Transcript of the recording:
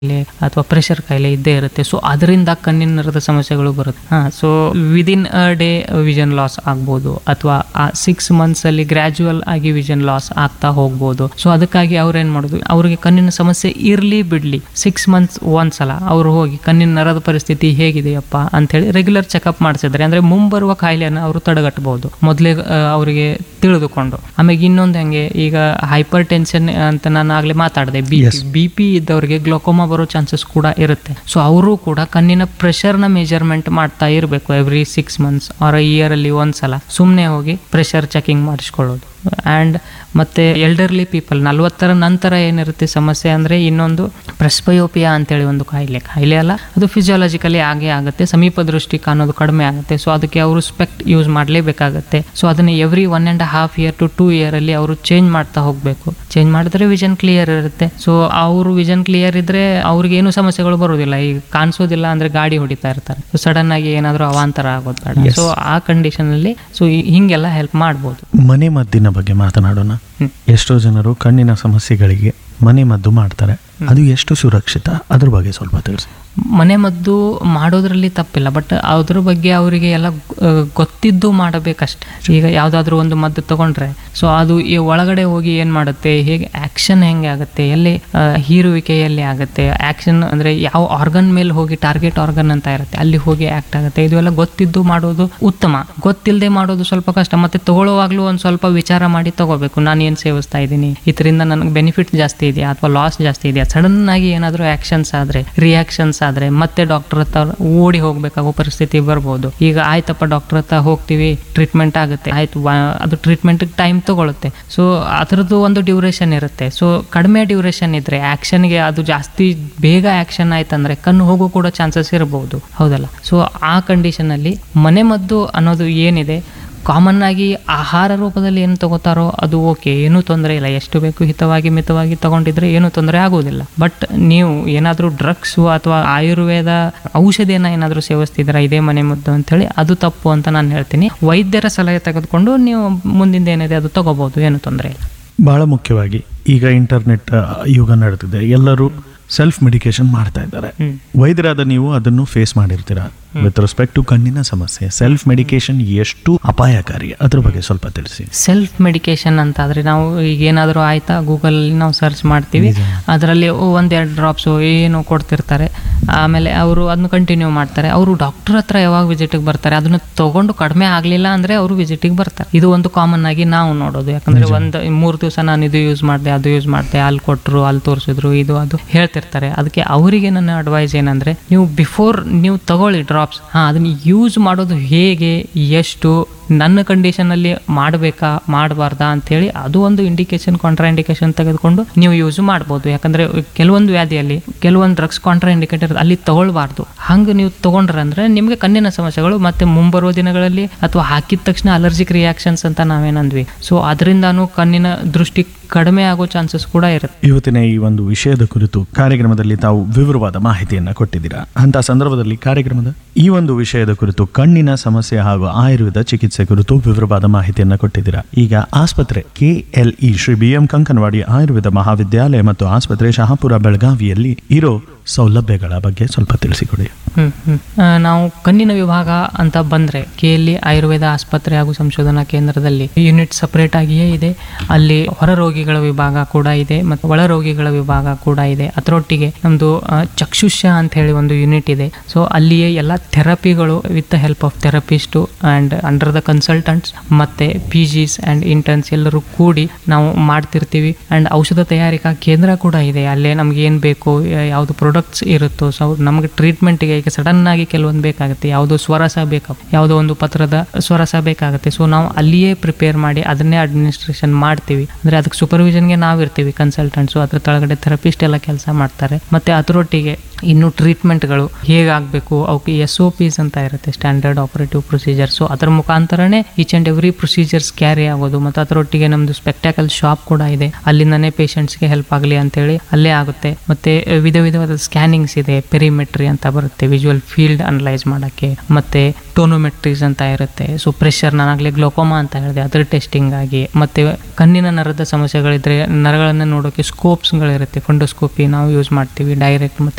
ಕಾಯಿಲೆ ಅಥವಾ ಪ್ರೆಷರ್ ಕಾಯಿಲೆ ಇದ್ದೇ ಇರುತ್ತೆ ಸೊ ಅದರಿಂದ ಕಣ್ಣಿನ ನರದ ಸಮಸ್ಯೆಗಳು ಬರುತ್ತೆ ಹಾ so within a day vision loss ಆಗ್ಬೋದು ಅಥವಾ ಆ ಸಿಕ್ಸ್ ಮಂತ್ಸ್ ಅಲ್ಲಿ ಗ್ರಾಜುವಲ್ ಆಗಿ ವಿಷನ್ ಲಾಸ್ ಆಗ್ತಾ ಹೋಗ್ಬೋದು ಸೊ ಅದಕ್ಕಾಗಿ ಅವ್ರು ಏನ್ ಮಾಡೋದು ಅವ್ರಿಗೆ ಕಣ್ಣಿನ ಸಮಸ್ಯೆ ಇರ್ಲಿ ಬಿಡ್ಲಿ ಸಿಕ್ಸ್ ಮಂತ್ಸ್ ಒಂದ್ಸಲ ಅವ್ರು ಹೋಗಿ ಕಣ್ಣಿನ ನರದ ಪರಿಸ್ಥಿತಿ ಹೇಗಿದೆಯಪ್ಪ ಅಂತ ಹೇಳಿ ರೆಗ್ಯುಲರ್ ಚೆಕಪ್ ಮಾಡಿಸಿದ್ರೆ ಅಂದ್ರೆ ಮುಂಬರುವ ಕಾಯಿಲೆಯನ್ನು ಅವರು ತಡೆಗಟ್ಟಬಹುದು ಮೊದಲೇ ಅವರಿಗೆ ತಿಳಿದುಕೊಂಡು ಆಮೇಲೆ ಇನ್ನೊಂದು ಹೆಂಗೆ ಈಗ ಹೈಪರ್ ಟೆನ್ಷನ್ ಅಂತ ನಾನು ಆಗ್ಲೇ ಮಾತಾಡಿದೆ ಬಿ ಬಿ ಪಿ ಇದ್ದವರಿಗೆ ಗ್ಲೋಕೋಮಾ ಬರೋ ಚಾನ್ಸಸ್ ಕೂಡ ಇರುತ್ತೆ ಸೊ ಅವರು ಕೂಡ ಕಣ್ಣಿನ ಪ್ರೆಷರ್ನ ಮೆಜರ್ಮೆಂಟ್ ಮಾಡ್ತಾ ಇರಬೇಕು every six months or year ಅಲ್ಲಿ ಒಂದ್ಸಲ ಸುಮ್ಮನೆ ಹೋಗಿ ಪ್ರೆಷರ್ ಚೆಕಿಂಗ್ ಮಾಡಿಸ್ಕೊಳ್ಳೋದು ಆ್ಯಂಡ್ ಮತ್ತೆ ಎಲ್ಡರ್ಲಿ ಪೀಪಲ್ ನಲ್ವತ್ತರ ನಂತರ ಏನಿರುತ್ತೆ ಸಮಸ್ಯೆ ಅಂದರೆ ಇನ್ನೊಂದು ಪ್ರೆಸ್ಪಯೋಪಿಯಾ ಅಂತೇಳಿ ಒಂದು ಕಾಯಿಲೆ ಕಾಯಿಲೆ ಅಲ್ಲ ಅದು ಫಿಸಿಯಾಲಜಿಕಲಿ ಆಗೇ ಆಗುತ್ತೆ ಸಮೀಪ ದೃಷ್ಟಿ ಕಾಣೋದು ಕಡಿಮೆ ಆಗುತ್ತೆ ಸೊ ಅದಕ್ಕೆ ಅವರು ಸ್ಪೆಕ್ಟ್ ಯೂಸ್ ಮಾಡಲೇಬೇಕಾಗುತ್ತೆ ಸೊ ಅದನ್ನ every one and half year to two ಇಯರಲ್ಲಿ ಅವರು ಚೇಂಜ್ ಮಾಡ್ತಾ ಹೋಗಬೇಕು ಚೇಂಜ್ ಮಾಡಿದ್ರೆ ವಿಷನ್ ಕ್ಲಿಯರ್ ಇರುತ್ತೆ ಸೊ ಅವರು ವಿಷನ್ ಕ್ಲಿಯರ್ ಇದ್ರೆ ಅವ್ರಿಗೆ ಏನು ಸಮಸ್ಯೆಗಳು ಬರೋದಿಲ್ಲ ಈಗ ಕಾಣಿಸೋದಿಲ್ಲ ಅಂದ್ರೆ ಗಾಡಿ ಹೊಡಿತಾ ಇರ್ತಾರೆ ಸೊ ಸಡನ್ ಆಗಿ ಏನಾದರೂ ಅವಾಂತರ ಆಗೋದು ಬೇಡ ಸೊ ಆ ಕಂಡೀಷನ್ ಅಲ್ಲಿ ಸೊ ಹಿಂಗೆಲ್ಲ ಹೆಲ್ಪ್ ಮಾಡ್ಬೋದು ಮನೆ ಮದ್ದಿನ ಬಗ್ಗೆ ಮಾತನಾಡೋಣ ಹ್ಮ್. ಎಷ್ಟೋ ಜನರು ಕಣ್ಣಿನ ಸಮಸ್ಯೆಗಳಿಗೆ ಮನೆ ಮದ್ದು ಮಾಡ್ತಾರೆ ಅದು ಎಷ್ಟು ಸುರಕ್ಷಿತ ಅದ್ರ ಬಗ್ಗೆ ಸ್ವಲ್ಪ ತಿಳಿಸಿ ಮನೆ ಮದ್ದು ಮಾಡೋದ್ರಲ್ಲಿ ತಪ್ಪಿಲ್ಲ ಬಟ್ ಅದ್ರ ಬಗ್ಗೆ ಅವರಿಗೆ ಎಲ್ಲ ಆ, ಗೊತ್ತಿದ್ದು ಮಾಡಬೇಕಷ್ಟೆ ಈಗ ಯಾವುದಾದ್ರೂ ಒಂದು ಮದ್ದು ತಗೊಂಡ್ರೆ ಸೊ ಅದು ಈ ಒಳಗಡೆ ಹೋಗಿ ಏನು ಮಾಡುತ್ತೆ ಹೇಗೆ ಆ್ಯಕ್ಷನ್ ಹೆಂಗೆ ಆಗುತ್ತೆ ಎಲ್ಲಿ ಆ, ಹೀರುವಿಕೆ ಎಲ್ಲಿ ಆಗುತ್ತೆ ಆ್ಯಕ್ಷನ್ ಅಂದರೆ ಯಾವ ಆರ್ಗನ್ ಮೇಲೆ ಹೋಗಿ ಟಾರ್ಗೆಟ್ ಆರ್ಗನ್ ಅಂತ ಇರುತ್ತೆ ಅಲ್ಲಿ ಹೋಗಿ ಆ್ಯಕ್ಟ್ ಆಗುತ್ತೆ ಇದು ಎಲ್ಲ ಗೊತ್ತಿದ್ದು ಮಾಡೋದು ಉತ್ತಮ ಗೊತ್ತಿಲ್ಲದೆ ಮಾಡೋದು ಸ್ವಲ್ಪ ಕಷ್ಟ ಮತ್ತೆ ತಗೊಳ್ಳುವಾಗಲೂ ಒಂದು ಸ್ವಲ್ಪ ವಿಚಾರ ಮಾಡಿ ತಗೋಬೇಕು ನಾನು ಏನು ಸೇವಿಸ್ತಾ ಇದ್ದೀನಿ ಇದರಿಂದ ನನಗೆ ಬೆನಿಫಿಟ್ ಜಾಸ್ತಿ ಇದೆಯಾ ಅಥವಾ ಲಾಸ್ ಜಾಸ್ತಿ ಇದೆಯಾ ಸಡನ್ ಆಗಿ ಏನಾದರೂ ಆಕ್ಷನ್ಸ್ ಆದ್ರೆ ರಿಯಾಕ್ಷನ್ಸ್ ಆದ್ರೆ ಮತ್ತೆ ಡಾಕ್ಟರ್ ಹತ್ರ ಓಡಿ ಹೋಗ್ಬೇಕಾಗೋ ಪರಿಸ್ಥಿತಿ ಬರ್ಬೋದು ಈಗ ಆಯ್ತಪ್ಪ ಡಾಕ್ಟರ್ ಹತ್ರ ಹೋಗ್ತೀವಿ ಟ್ರೀಟ್ಮೆಂಟ್ ಆಗುತ್ತೆ ಆಯ್ತು ವಾ- ಅದು ಟ್ರೀಟ್ಮೆಂಟ್ ಟೈಮ್ ತಗೊಳುತ್ತೆ ಸೊ ಅದರದ್ದು ಒಂದು ಡ್ಯೂರೇಷನ್ ಇರುತ್ತೆ ಸೊ ಕಡಿಮೆ ಡ್ಯೂರೇಷನ್ ಇದ್ರೆ ಆಕ್ಷನ್ಗೆ ಅದು ಜಾಸ್ತಿ ಬೇಗ ಆಕ್ಷನ್ ಆಯ್ತಂದ್ರೆ ಕಣ್ಣು ಹೋಗೋ ಕೂಡ ಚಾನ್ಸಸ್ ಇರಬಹುದು ಹೌದಲ್ಲ ಸೊ ಆ ಕಂಡೀಷನ್ ಅಲ್ಲಿ ಮನೆ ಮದ್ದು ಅನ್ನೋದು ಏನಿದೆ ಕಾಮನ್ ಆಗಿ ಆಹಾರ ರೂಪದಲ್ಲಿ ಏನು ತಗೋತಾರೋ ಅದು ಓಕೆ ಏನೂ ತೊಂದರೆ ಇಲ್ಲ ಎಷ್ಟು ಬೇಕು ಹಿತವಾಗಿ ಮಿತವಾಗಿ ತಗೊಂಡಿದ್ರೆ ಏನೂ ತೊಂದರೆ ಆಗೋದಿಲ್ಲ ಬಟ್ ನೀವು ಏನಾದರೂ ಡ್ರಗ್ಸು ಅಥವಾ ಆಯುರ್ವೇದ ಔಷಧಿಯನ್ನ ಏನಾದರೂ ಸೇವಿಸ್ತಿದ್ದೀರಾ ಇದೇ ಮನೆ ಮದ್ದು ಅಂತೇಳಿ ಅದು ತಪ್ಪು ಅಂತ ನಾನು ಹೇಳ್ತೀನಿ ವೈದ್ಯರ ಸಲಹೆ ತೆಗೆದುಕೊಂಡು ನೀವು ಮುಂದಿಂದ ಏನಿದೆ ಅದು ತಗೋಬಹುದು ಏನು ತೊಂದರೆ ಇಲ್ಲ ಬಹಳ ಮುಖ್ಯವಾಗಿ ಈಗ ಇಂಟರ್ನೆಟ್ ಆ, ಯುಗ ನಡೆದಿದೆ ಎಲ್ಲರೂ ಸೆಲ್ಫ್ ಮೆಡಿಕೇಶನ್ ಮಾಡ್ತಾ ಇದ್ದಾರೆ ಹ್ಮ್. ವೈದ್ಯರಾದ ನೀವು ಅದನ್ನು ಫೇಸ್ ಮಾಡಿರ್ತೀರಾ ವಿತ್ ರೆಸ್ಪೆಕ್ಟ್ ಟು ಕಣ್ಣಿನ ಸಮಸ್ಯೆ ಸೆಲ್ಫ್ ಮೆಡಿಕೇಶನ್ ಎಷ್ಟು ಅಪಾಯಕಾರಿ ಅದ್ರ ಬಗ್ಗೆ ಸ್ವಲ್ಪ ತಿಳಿಸಿ ಸೆಲ್ಫ್ ಮೆಡಿಕೇಶನ್ ಅಂತ ಆದ್ರೆ ನಾವು ಈಗ ಏನಾದರೂ ಆಯ್ತಾ ಗೂಗಲಲ್ಲಿ ನಾವು ಸರ್ಚ್ ಮಾಡ್ತೀವಿ ಅದರಲ್ಲಿ ಒಂದೆರಡು ಡ್ರಾಪ್ಸು ಏನು ಕೊಡ್ತಿರ್ತಾರೆ ಆಮೇಲೆ ಅವರು ಅದನ್ನ ಕಂಟಿನ್ಯೂ ಮಾಡ್ತಾರೆ ಅವರು ಡಾಕ್ಟರ್ ಹತ್ರ ಯಾವಾಗ ವಿಸಿಟಿಗೆ ಬರ್ತಾರೆ ಅದನ್ನ ತಗೊಂಡು ಕಡಿಮೆ ಆಗಲಿಲ್ಲ ಅಂದರೆ ಅವರು ವಿಸಿಟಿಗೆ ಬರ್ತಾರೆ ಇದು ಒಂದು ಕಾಮನ್ ಆಗಿ ನಾವು ನೋಡೋದು ಯಾಕಂದ್ರೆ ಒಂದು ಮೂರು ದಿವಸ ನಾನು ಇದು ಯೂಸ್ ಮಾಡಿದೆ ಅದು ಯೂಸ್ ಮಾಡಿದೆ ಅಲ್ಲಿ ಕೊಟ್ಟರು ಅಲ್ಲಿ ತೋರಿಸಿದ್ರು ಇದು ಅದು ಹೇಳ್ತಿರ್ತಾರೆ ಅದಕ್ಕೆ ಅವರಿಗೆ ನನ್ನ ಅಡ್ವೈಸ್ ಏನಂದ್ರೆ ನೀವು ಬಿಫೋರ್ ನೀವು ತಗೊಳ್ಳಿ ಡ್ರಾಪ್ಸ್ ಹಾಂ ಅದನ್ನ ಯೂಸ್ ಮಾಡೋದು ಹೇಗೆ ಎಷ್ಟು ನನ್ನ ಕಂಡೀಷನಲ್ಲಿ ಮಾಡಬೇಕಾ ಮಾಡಬಾರ್ದಾ ಅಂತೇಳಿ ಅದು ಒಂದು ಇಂಡಿಕೇಶನ್ ಕಾಂಟ್ರಾ ಇಂಡಿಕೇಶನ್ ತೆಗೆದುಕೊಂಡು ನೀವು ಯೂಸ್ ಮಾಡ್ಬೋದು ಯಾಕಂದ್ರೆ ಕೆಲವೊಂದು ವ್ಯಾಧಿಯಲ್ಲಿ ಕೆಲವೊಂದು ಡ್ರಗ್ಸ್ ಕಾಂಟ್ರಾ ಇಂಡಿಕೇಟರ್ ಅಲ್ಲಿ ತಗೊಳ್ಬಾರ್ದು ಹಂಗೆ ನೀವು ತಗೊಂಡ್ರಂದ್ರೆ ನಿಮಗೆ ಕಣ್ಣಿನ ಸಮಸ್ಯೆಗಳು ಮತ್ತೆ ಮುಂಬರುವ ದಿನಗಳಲ್ಲಿ ಅಥವಾ ಹಾಕಿದ ತಕ್ಷಣ ಅಲರ್ಜಿಕ್ ರಿಯಾಕ್ಷನ್ಸ್ ಅಂತ ನಾವೇನಂದ್ವಿ ಸೊ ಅದರಿಂದಾನು ಕಣ್ಣಿನ ದೃಷ್ಟಿ ಕಡಿಮೆ ಆಗೋ ಚಾನ್ಸಸ್ ಕೂಡ ಇರುತ್ತೆ ಇವತ್ತಿನ ಈ ಒಂದು ವಿಷಯದ ಕುರಿತು ಕಾರ್ಯಕ್ರಮದಲ್ಲಿ ತಾವು ವಿವರವಾದ ಮಾಹಿತಿಯನ್ನ ಕೊಟ್ಟಿದ್ದೀರಾ ಅಂತ ಸಂದರ್ಭದಲ್ಲಿ ಕಾರ್ಯಕ್ರಮದ ಈ ಒಂದು ವಿಷಯದ ಕುರಿತು ಕಣ್ಣಿನ ಸಮಸ್ಯೆ ಹಾಗೂ ಆಯುರ್ವೇದ ಚಿಕಿತ್ಸೆ ಕುರಿತು ವಿವರವಾದ ಮಾಹಿತಿಯನ್ನ ಕೊಟ್ಟಿದ್ದೀರಾ ಈಗ ಆಸ್ಪತ್ರೆ KLE Shri B M Kankanawadi Ayurveda Mahavidyalaya ಮತ್ತು ಆಸ್ಪತ್ರೆ ಶಹಾಪುರ ಬೆಳಗಾವಿಯಲ್ಲಿ ಇರೋ ಸೌಲಭ್ಯಗಳ ಬಗ್ಗೆ ಸ್ವಲ್ಪ ತಿಳಿಸಿಕೊಡಿ ಹ್ಮ್, ಹ್ಮ್. ಆ, ನಾವು ಕಣ್ಣಿನ ವಿಭಾಗ ಅಂತ ಬಂದ್ರೆ ಕೆಎಲ್ಇ ಆಯುರ್ವೇದ ಆಸ್ಪತ್ರೆ ಹಾಗೂ ಸಂಶೋಧನಾ ಕೇಂದ್ರದಲ್ಲಿ ಯೂನಿಟ್ ಸಪರೇಟ್ ಆಗಿಯೇ ಇದೆ ಅಲ್ಲಿ ಹೊರ ರೋಗಿಗಳ ವಿಭಾಗ ಕೂಡ ಇದೆ ಮತ್ತು ಒಳ ರೋಗಿಗಳ ವಿಭಾಗ ಕೂಡ ಇದೆ ಅದರೊಟ್ಟಿಗೆ ನಮ್ದು ಆ, ಚಕ್ಷುಷ್ಯ ಅಂತ ಹೇಳಿ ಒಂದು ಯೂನಿಟ್ ಇದೆ ಸೊ ಅಲ್ಲಿಯೇ ಎಲ್ಲ ಥೆರಪಿಗಳು with the help of therapist and under the consultants ಮತ್ತೆ ಪಿ ಜಿಸ್ ಅಂಡ್ ಇಂಟರ್ನ್ಸ್ ಎಲ್ಲರೂ ಕೂಡಿ ನಾವು ಮಾಡ್ತಿರ್ತೀವಿ ಅಂಡ್ ಔಷಧ ತಯಾರಿಕಾ ಕೇಂದ್ರ ಕೂಡ ಇದೆ ಅಲ್ಲೇ ನಮ್ಗೆ ಏನು ಬೇಕು ಯಾವುದು ಪ್ರಾಡಕ್ಟ್ಸ್ ಇರುತ್ತೋ ಸೊ ನಮಗೆ ಟ್ರೀಟ್ಮೆಂಟ್ಗೆ ಈಗ ಸಡನ್ ಆಗಿ ಕೆಲವೊಂದು ಬೇಕಾಗುತ್ತೆ ಯಾವುದೋ ಸ್ವರಸ ಬೇಕು ಯಾವುದೋ ಒಂದು ಪತ್ರದ ಸ್ವರಸ ಬೇಕಾಗುತ್ತೆ ಸೊ ನಾವು ಅಲ್ಲಿಯೇ ಪ್ರಿಪೇರ್ ಮಾಡಿ ಅದನ್ನೇ ಅಡ್ಮಿನಿಸ್ಟ್ರೇಷನ್ ಮಾಡ್ತೀವಿ ಅಂದ್ರೆ ಅದಕ್ಕೆ ಸೂಪರ್ವಿಷನ್ಗೆ ನಾವು ಇರ್ತೀವಿ ಕನ್ಸಲ್ಟೆಂಟ್ಸು ಅದ್ರ ತಳಗಡೆ ಥೆರಪಿಸ್ಟ್ ಎಲ್ಲ ಕೆಲಸ ಮಾಡ್ತಾರೆ ಮತ್ತೆ ಅದರೊಟ್ಟಿಗೆ ಇನ್ನು ಟ್ರೀಟ್ಮೆಂಟ್ಗಳು ಹೇಗಾಗಬೇಕು ಅವಕ್ಕೆ ಎಸ್ ಒ ಪಿಸ್ ಅಂತ ಇರುತ್ತೆ ಸ್ಟ್ಯಾಂಡರ್ಡ್ ಆಪರೇಟಿವ್ ಪ್ರೊಸೀಜರ್ ಸೊ ಅದರ ಮುಖಾಂತರನೇ each and every procedures carry ಆಗೋದು ಮತ್ತು ಅದರೊಟ್ಟಿಗೆ ನಮ್ಮದು ಸ್ಪೆಕ್ಟಾಕಲ್ ಶಾಪ್ ಕೂಡ ಇದೆ ಅಲ್ಲಿಂದನೇ ಪೇಷಂಟ್ಸ್ಗೆ ಹೆಲ್ಪ್ ಆಗಲಿ ಅಂತೇಳಿ ಅಲ್ಲೇ ಆಗುತ್ತೆ ಮತ್ತೆ ವಿಧ ವಿಧವಾದ ಸ್ಕ್ಯಾನಿಂಗ್ಸ್ ಇದೆ ಪೆರಿಮೆಟ್ರಿ ಅಂತ ಬರುತ್ತೆ ವಿಜುವಲ್ ಫೀಲ್ಡ್ ಅನಲೈಸ್ ಮಾಡೋಕ್ಕೆ ಮತ್ತೆ ಟೋನೋಮೆಟ್ರೀಸ್ ಅಂತ ಇರುತ್ತೆ ಸೊ ಪ್ರೆಷರ್ ನಾನಾಗಲೇ ಗ್ಲೋಕೋಮಾ ಅಂತ ಹೇಳಿದೆ ಅದರ ಟೆಸ್ಟಿಂಗ್ ಆಗಿ ಮತ್ತೆ ಕಣ್ಣಿನ ನರದ ಸಮಸ್ಯೆಗಳಿದ್ರೆ ನರಗಳನ್ನು ನೋಡೋಕೆ ಸ್ಕೋಪ್ಸ್ಗಳಿರುತ್ತೆ ಫಂಡೋಸ್ಕೋಪಿ ನಾವು ಯೂಸ್ ಮಾಡ್ತೀವಿ ಡೈರೆಕ್ಟ್ ಮತ್ತೆ